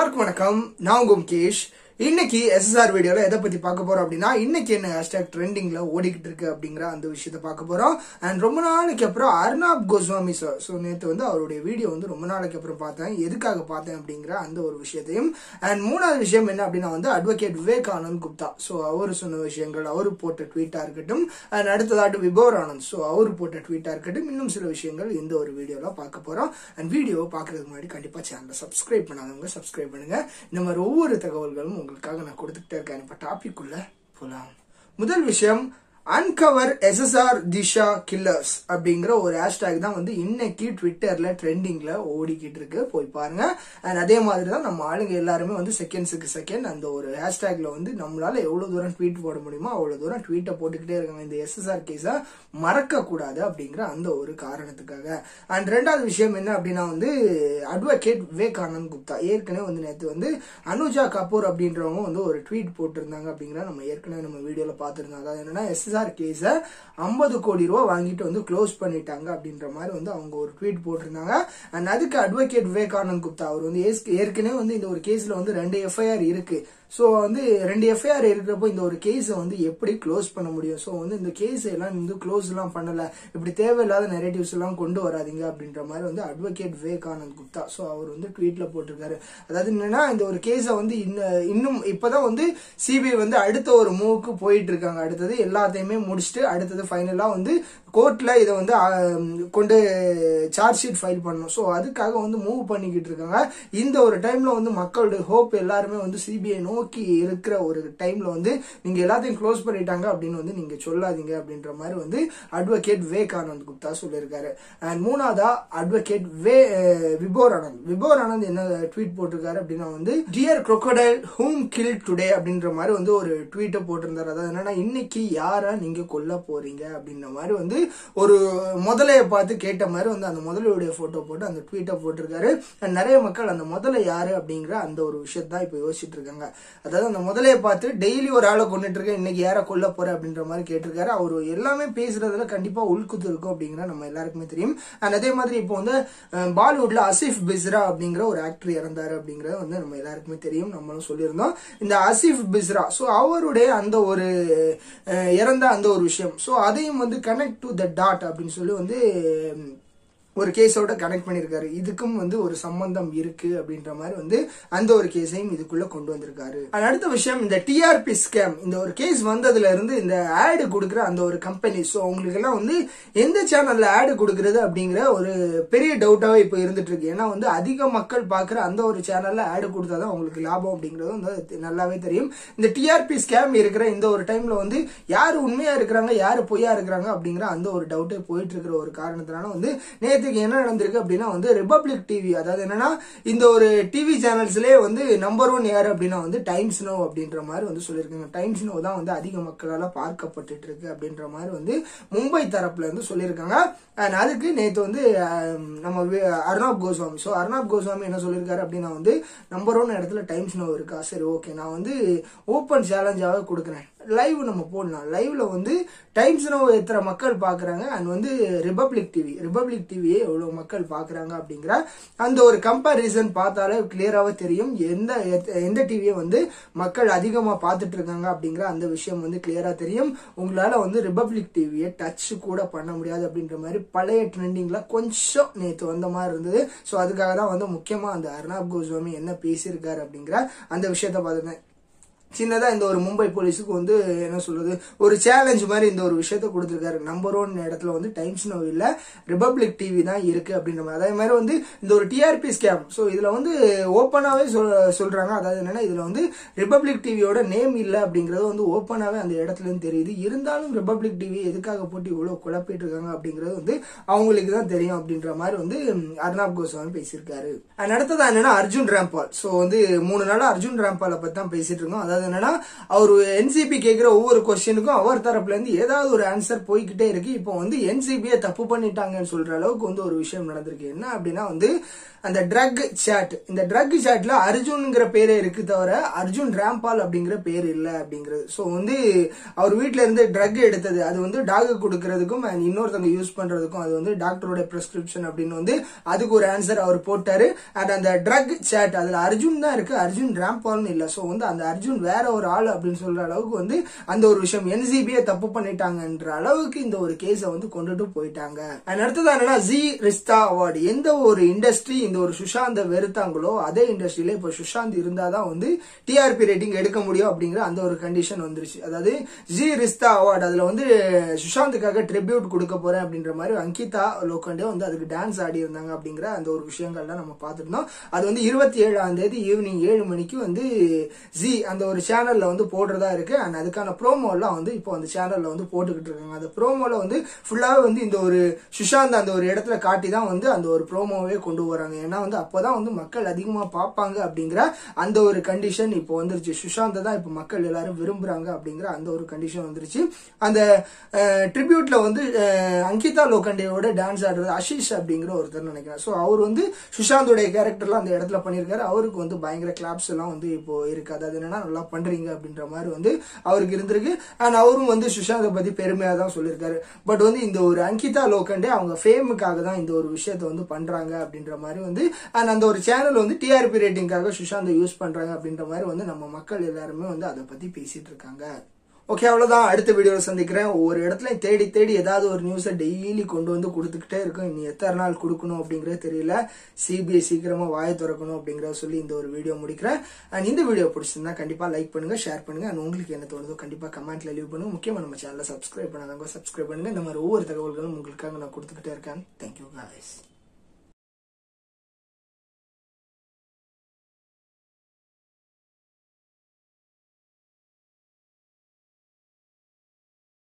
எல்லாருக்கும் வணக்கம் நான் உங்க முகேஷ் இன்னைக்கு எஸ்எஸ்ஆர் வீடியோல எதை பத்தி பார்க்க போறோம் அப்படின்னா இன்னைக்கு என்ன ஹேஷ்டாக் ட்ரெண்டிங்ல ஓடிக்கிட்டு இருக்கு அப்படிங்கிற அந்த விஷயத்த பார்க்க போறோம் அண்ட் ரொம்ப நாளைக்கு அப்புறம் அர்னாப் கோஸ்வாமி சார் ஸோ நேற்று வந்து அவருடைய வீடியோ வந்து ரொம்ப நாளைக்கு அப்புறம் பார்த்தேன் எதுக்காக பார்த்தேன் அப்படிங்கிற அந்த ஒரு விஷயத்தையும் அண்ட் மூணாவது விஷயம் என்ன அப்படின்னா வந்து அட்வொகேட் விவேகானந்த் குப்தா ஸோ அவர் சொன்ன விஷயங்கள் அவர் போட்ட ட்வீட்டா இருக்கட்டும் அண்ட் அடுத்ததாட்டு விபோர் ஆனந்த் ஸோ அவர் போட்ட ட்வீட்டா இருக்கட்டும் இன்னும் சில விஷயங்கள் இந்த ஒரு வீடியோல பார்க்க போறோம் அண்ட் வீடியோ பார்க்கறதுக்கு முன்னாடி கண்டிப்பா சேனலை சப்ஸ்கிரைப் பண்ணாதவங்க சப்ஸ்கிரைப் பண்ணுங்க இந்த மாதிரி ஒவ்வொரு தகவல்களும் உங்களுக்காக நான் கொடுத்துக்கிட்டே இருக்கேன் இப்போ டாபிக் உள்ள போலாம் முதல் விஷயம் அன்கவர் எஸ்எஸ்ஆர் திஷா கில்லர்ஸ் அப்படிங்கிற ஒரு ஹேஷ்டேக் தான் வந்து இன்னைக்கு ட்விட்டர்ல ட்ரெண்டிங்ல ஓடிக்கிட்டு இருக்கு போய் பாருங்க அண்ட் அதே மாதிரி தான் நம்ம ஆளுங்க எல்லாருமே வந்து செகண்ட்ஸுக்கு செகண்ட் அந்த ஒரு ஹேஷ்டேக்ல வந்து நம்மளால எவ்வளவு தூரம் ட்வீட் போட முடியுமோ அவ்வளவு தூரம் ட்வீட்டை போட்டுக்கிட்டே இருக்காங்க இந்த எஸ்எஸ்ஆர் கேஸை மறக்க கூடாது அப்படிங்கிற அந்த ஒரு காரணத்துக்காக அண்ட் ரெண்டாவது விஷயம் என்ன அப்படின்னா வந்து அட்வொகேட் விவேகானந்த் குப்தா ஏற்கனவே வந்து நேற்று வந்து அனுஜா கபூர் அப்படின்றவங்க வந்து ஒரு ட்வீட் போட்டிருந்தாங்க அப்படிங்கிற நம்ம ஏற்கனவே நம்ம வீடியோல பார்த்திருந்தோம் அதாவது என்னன்னா எஸ்எஸ்ஆர் கேஸை ஐம்பது கோடி ரூபா வாங்கிட்டு வந்து க்ளோஸ் பண்ணிட்டாங்க அப்படின்ற மாதிரி வந்து அவங்க ஒரு ட்வீட் போட்டிருந்தாங்க அண்ட் அதுக்கு அட்வொகேட் விவேகானந்த் குப்தா அவர் வந்து ஏற்கனவே வந்து இந்த ஒரு கேஸ்ல வந்து ரெண்டு எஃப்ஐஆர் இருக்கு ஸோ வந்து ரெண்டு எஃப்ஐஆர் இருக்கிறப்போ இந்த ஒரு கேஸை வந்து எப்படி க்ளோஸ் பண்ண முடியும் ஸோ வந்து இந்த கேஸ் எல்லாம் வந்து க்ளோஸ் எல்லாம் பண்ணல இப்படி தேவையில்லாத நெரேட்டிவ்ஸ் எல்லாம் கொண்டு வராதிங்க அப்படின்ற மாதிரி வந்து அட்வொகேட் விவேகானந்த் குப்தா ஸோ அவர் வந்து ட்வீட்ல போட்டிருக்காரு அதாவது என்னன்னா இந்த ஒரு கேஸை வந்து இன்னும் இப்பதான் வந்து சிபிஐ வந்து அடுத்த ஒரு மூவுக்கு போயிட்டு இருக்காங்க அடுத்தது எல்லாத்தையுமே முடிச்சுட்டு அடுத்தது ஃபைனலா வந்து கோர்ட்ல இதை வந்து கொண்டு சார்ஜ் ஷீட் ஃபைல் பண்ணணும் ஸோ அதுக்காக வந்து மூவ் பண்ணிக்கிட்டு இருக்காங்க இந்த ஒரு டைம்ல வந்து மக்களுடைய ஹோப் எல்லாருமே வந்து சிபிஐ நோக்கி இருக்கிற ஒரு டைம்ல வந்து நீங்க எல்லாத்தையும் க்ளோஸ் பண்ணிட்டாங்க அப்படின்னு வந்து நீங்க சொல்லாதீங்க அப்படின்ற மாதிரி வந்து அட்வொகேட் விவேகானந்த் குப்தா சொல்லியிருக்காரு அண்ட் மூணாவதா அட்வொகேட் வே விபோர் ஆனந்த் விபோர் ஆனந்த் என்ன ட்வீட் போட்டிருக்காரு அப்படின்னா வந்து dear crocodile whom kill today அப்படின்ற மாதிரி வந்து ஒரு ட்வீட்டை போட்டிருந்தாரு அதாவது என்னன்னா இன்னைக்கு யாரா நீங்க கொல்ல போறீங்க அப்படின்ற மாதிரி வந்து ஒரு முதலைய பார்த்து கேட்ட மாதிரி வந்து அந்த முதலையுடைய போட்டோ போட்டு அந்த ட்வீட்டை போட்டிருக்காரு நிறைய மக்கள் அந்த முதலை யாரு அப்படிங்கிற அந்த ஒரு விஷயத்தான் இப்ப யோசிச்சுட்டு இருக்காங்க அதாவது அந்த முதலைய பார்த்து டெய்லி ஒரு ஆளை கொண்டுட்டு இருக்கேன் இன்னைக்கு யாரை கொல்ல போற அப்படின்ற மாதிரி கேட்டிருக்காரு அவர் எல்லாமே பேசுறதுல கண்டிப்பா உள்குத்து இருக்கும் அப்படிங்கிற நம்ம எல்லாருக்குமே தெரியும் அண்ட் அதே மாதிரி இப்போ வந்து பாலிவுட்ல அசிஃப் பிஸ்ரா அப்படிங்கிற ஒரு ஆக்டர் இறந்தாரு அப்படிங்கறது வந்து நம்ம எல்லாருக்குமே தெரியும் நம்மளும் சொல்லியிருந்தோம் இந்த அசிஃப் பிஸ்ரா ஸோ அவருடைய அந்த ஒரு இறந்த அந்த ஒரு விஷயம் ஸோ அதையும் வந்து கனெக்ட் டு த டாட் அப்படின்னு சொல்லி வந்து ஒரு கேஸோட கனெக்ட் பண்ணியிருக்காரு இதுக்கும் வந்து ஒரு சம்பந்தம் இருக்கு அப்படின்ற மாதிரி வந்து அந்த ஒரு கேஸையும் இதுக்குள்ள கொண்டு வந்திருக்காரு அடுத்த விஷயம் இந்த டிஆர்பி ஸ்கேம் இந்த ஒரு கேஸ் வந்ததுல இருந்து இந்த ஆடு கொடுக்குற அந்த ஒரு கம்பெனி ஸோ அவங்களுக்கு எல்லாம் வந்து எந்த சேனல்ல ஆடு கொடுக்கறது அப்படிங்கிற ஒரு பெரிய டவுட்டாவே இப்போ இருந்துட்டு இருக்கு ஏன்னா வந்து அதிக மக்கள் பார்க்குற அந்த ஒரு சேனல்ல ஆடு கொடுத்தாதான் அவங்களுக்கு லாபம் அப்படிங்கிறது வந்து நல்லாவே தெரியும் இந்த டிஆர்பி ஸ்கேம் இருக்கிற இந்த ஒரு டைம்ல வந்து யாரு உண்மையா இருக்கிறாங்க யாரு பொய்யா இருக்கிறாங்க அப்படிங்கிற அந்த ஒரு டவுட்டே போயிட்டு இருக்கிற ஒரு காரணத்தினால வந்து நேற்று நேற்றுக்கு என்ன நடந்திருக்கு அப்படின்னா வந்து ரிபப்ளிக் டிவி அதாவது என்னன்னா இந்த ஒரு டிவி சேனல்ஸ்லேயே வந்து நம்பர் ஒன் யார் அப்படின்னா வந்து டைம்ஸ் நோ அப்படின்ற மாதிரி வந்து சொல்லியிருக்காங்க டைம்ஸ் நோ தான் வந்து அதிக மக்களால் பார்க்கப்பட்டுட்டு இருக்கு அப்படின்ற மாதிரி வந்து மும்பை தரப்புல இருந்து சொல்லியிருக்காங்க அண்ட் அதுக்கு நேற்று வந்து நம்ம அர்ணாப் கோஸ்வாமி ஸோ அர்ணாப் கோஸ்வாமி என்ன சொல்லியிருக்காரு அப்படின்னா வந்து நம்பர் ஒன் இடத்துல டைம்ஸ் நோ இருக்கா சரி ஓகே நான் வந்து ஓப்பன் சேலஞ்சாக கொடுக்குறேன் லைவ் நம்ம போடலாம் லைவ்ல வந்து டைம்ஸ் நோ எத்தனை மக்கள் பாக்குறாங்க அண்ட் வந்து ரிபப்ளிக் டிவி ரிபப்ளிக் டிவியே எவ்வளவு மக்கள் பாக்குறாங்க அப்படிங்கிற அந்த ஒரு கம்பாரிசன் பார்த்தாலே கிளியராகவே தெரியும் எந்த எந்த டிவியை வந்து மக்கள் அதிகமா பார்த்துட்டு இருக்காங்க அப்படிங்கிற அந்த விஷயம் வந்து கிளியரா தெரியும் உங்களால வந்து ரிபப்ளிக் டிவியை டச் கூட பண்ண முடியாது அப்படின்ற மாதிரி பழைய ட்ரெண்டிங்ல கொஞ்சம் நேற்று வந்த மாதிரி இருந்தது ஸோ அதுக்காக தான் வந்து முக்கியமா அந்த அர்ணாப் கோஸ்வாமி என்ன பேசியிருக்காரு அப்படிங்கிற அந்த விஷயத்த பார்த்துருந்தேன் சின்னதா இந்த ஒரு மும்பை போலீஸுக்கு வந்து என்ன சொல்றது ஒரு சேலஞ்ச் மாதிரி இந்த ஒரு விஷயத்த கொடுத்துருக்காரு நம்பர் ஒன் இடத்துல வந்து டைம்ஸ் நோ இல்ல ரிபப்ளிக் டிவி தான் இருக்கு அப்படின்ற மாதிரி அதே மாதிரி வந்து இந்த ஒரு டிஆர்பி ஸ்கேம் ஸோ இதுல வந்து ஓப்பனாவே சொல்றாங்க அதாவது என்னன்னா இதுல வந்து ரிபப்ளிக் டிவியோட நேம் இல்ல அப்படிங்கறது வந்து ஓப்பனாவே அந்த இடத்துல இருந்து தெரியுது இருந்தாலும் ரிபப்ளிக் டிவி எதுக்காக போட்டு இவ்வளவு குழப்பிட்டு இருக்காங்க அப்படிங்கறது வந்து அவங்களுக்கு தான் தெரியும் அப்படின்ற மாதிரி வந்து அர்ணாப் கோஸ்வாமி பேசியிருக்காரு அண்ட் அடுத்ததா என்னன்னா அர்ஜுன் ராம்பால் ஸோ வந்து மூணு நாளா அர்ஜுன் ராம்பாலை பத்தி தான் பேசிட்டு இருக்கோம் அதாவது என்னன்னா அவர் என்சிபி கேட்கிற ஒவ்வொரு கொஸ்டினுக்கும் அவர் தரப்புல இருந்து ஏதாவது ஒரு ஆன்சர் போய்கிட்டே இருக்கு இப்போ வந்து என்சிபியை தப்பு பண்ணிட்டாங்கன்னு சொல்ற அளவுக்கு வந்து ஒரு விஷயம் நடந்திருக்கு என்ன அப்படின்னா வந்து அந்த ட்ரக் சாட் இந்த ட்ரக் சாட்ல அர்ஜுன்ங்கிற பேரே இருக்கு தவிர அர்ஜுன் ராம்பால் அப்படிங்கிற பேர் இல்லை அப்படிங்கிறது ஸோ வந்து அவர் வீட்ல இருந்து ட்ரக் எடுத்தது அது வந்து டாக் கொடுக்கறதுக்கும் and இன்னொருத்தவங்க யூஸ் பண்றதுக்கும் அது வந்து டாக்டரோட பிரிஸ்கிரிப்ஷன் அப்படின்னு வந்து அதுக்கு ஒரு ஆன்சர் அவர் போட்டாரு அண்ட் அந்த ட்ரக் சாட் அதுல அர்ஜுன் தான் இருக்கு அர்ஜுன் ராம்பால்னு இல்லை ஸோ வந்து அந்த அர்ஜுன் வேற ஒரு ஆள் அப்படின்னு சொல்ற அளவுக்கு வந்து அந்த ஒரு விஷயம் என்சிபியை தப்பு பண்ணிட்டாங்கன்ற அளவுக்கு இந்த ஒரு கேஸை வந்து கொண்டுட்டு போயிட்டாங்க அண்ட் அடுத்தது என்னன்னா ஜி ரிஸ்தா அவார்டு எந்த ஒரு இண்டஸ்ட்ரி இந்த ஒரு சுஷாந்த வெறுத்தாங்களோ அதே இண்டஸ்ட்ரியில இப்போ சுஷாந்த் இருந்தாதான் வந்து டிஆர்பி ரேட்டிங் எடுக்க முடியும் அப்படிங்கிற அந்த ஒரு கண்டிஷன் வந்துருச்சு அதாவது ஜி ரிஸ்தா அவார்டு அதுல வந்து சுஷாந்துக்காக ட்ரிபியூட் கொடுக்க போறேன் அப்படின்ற மாதிரி அங்கிதா லோக்கண்டே வந்து அதுக்கு டான்ஸ் ஆடி இருந்தாங்க அப்படிங்கிற அந்த ஒரு விஷயங்கள்லாம் நம்ம பார்த்துருந்தோம் அது வந்து இருபத்தி ஏழாம் தேதி ஈவினிங் ஏழு மணிக்கு வந்து ஜி அந்த ஒரு சேனல்ல வந்து போடுறதா இருக்கு அண்ட் அதுக்கான ப்ரோமோ எல்லாம் வந்து இப்போ அந்த சேனல்ல வந்து போட்டுக்கிட்டு இருக்காங்க அந்த ப்ரோமோல வந்து ஃபுல்லாவே வந்து இந்த ஒரு சுஷாந்த் அந்த ஒரு இடத்துல காட்டி தான் வந்து அந்த ஒரு ப்ரோமோவே கொண்டு வராங்க ஏன்னா வந்து அப்போதான் வந்து மக்கள் அதிகமா பார்ப்பாங்க அப்படிங்கிற அந்த ஒரு கண்டிஷன் இப்போ வந்துருச்சு சுஷாந்தை தான் இப்போ மக்கள் எல்லாரும் விரும்புறாங்க அப்படிங்கிற அந்த ஒரு கண்டிஷன் வந்துருச்சு அந்த ட்ரிபியூட்ல வந்து அஹ், அங்கிதா லோகண்டேயோட டான்ஸ் ஆடுறது அஷிஷ் அப்படிங்கிற ஒருத்தர் நினைக்கிறேன் ஸோ அவர் வந்து சுஷாந்தோடைய கேரக்டர்லாம் அந்த இடத்துல பண்ணியிருக்காரு அவருக்கு வந்து பயங்கர கிளாப்ஸ் எல்லாம் வந்து இப்போ இருக்கு அதாவது என்னன்னா நல்லா பண்றீங்க அப்படின்ற மாதிரி வந்து அவருக்கு இருந்திருக்கு அண்ட் அவரும் வந்து சுஷாந்தை பத்தி பெருமையா தான் சொல்லியிருக்காரு பட் வந்து இந்த ஒரு அங்கிதா லோகண்டே அவங்க ஃபேமுக்காக தான் இந்த ஒரு விஷயத்த வந்து பண்றாங்க அப்படின்ற மாதிரி வந்து அண்ட் அந்த ஒரு சேனல் வந்து டிஆர்பி ரேட்டிங்காக சுஷாந்தை யூஸ் பண்றாங்க அப்படின்ற மாதிரி வந்து நம்ம மக்கள் எல்லாருமே வந்து அதை பத்தி பேசிட்டு இருக்காங்க ஓகே அவ்வளவுதான் அடுத்த வீடியோவில் சந்திக்கிறேன் ஒவ்வொரு இடத்துல தேடி தேடி ஏதாவது ஒரு நியூஸை டெய்லி கொண்டு வந்து கொடுத்துக்கிட்டே இருக்கும் இனி எத்தனை நாள் கொடுக்கணும் அப்படிங்கிறது தெரியல சிபிஐ சீக்கிரமா வாயை திறக்கணும் அப்படிங்கறத சொல்லி இந்த ஒரு வீடியோ முடிக்கிறேன் அண்ட் இந்த வீடியோ பிடிச்சிருந்தா கண்டிப்பா லைக் பண்ணுங்க ஷேர் பண்ணுங்க அண்ட் உங்களுக்கு என்ன தோணுதோ கண்டிப்பா கமெண்ட்ல லீவ் பண்ணுங்க முக்கியமா நம்ம சேனலை சப்ஸ்கிரைப் பண்ணாதவங்க சப்ஸ்கிரைப் பண்ணுங்க இந்த மாதிரி ஒவ்வொரு தகவல்களும் உங்களுக்காக நான் கொடுத்துக்கிட்டே இருக்கேன் தேங்க்யூ guys